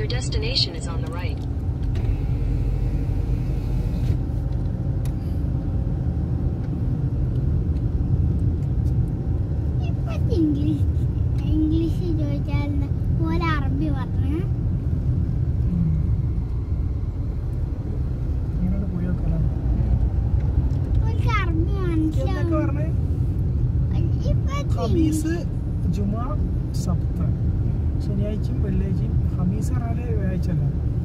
destination is on the right. ഇപ്പൊ English English ചോദിച്ചാൽ പോലെ അറബി പറഞ്ഞു ഇങ്ങോട്ട് പോയി നോക്കാം ഒരു അറബി എന്തൊക്കെ മനസ്സിലാവും പറഞ്ഞേ ഇപ്പൊ ഹമീസ് ജുമാ സപ്ത ശനിയാഴ്ചയും വെള്ളിയാഴ്ചയും ഹമീസ് പറഞ്ഞാല് വ്യാഴ്ച അല്ല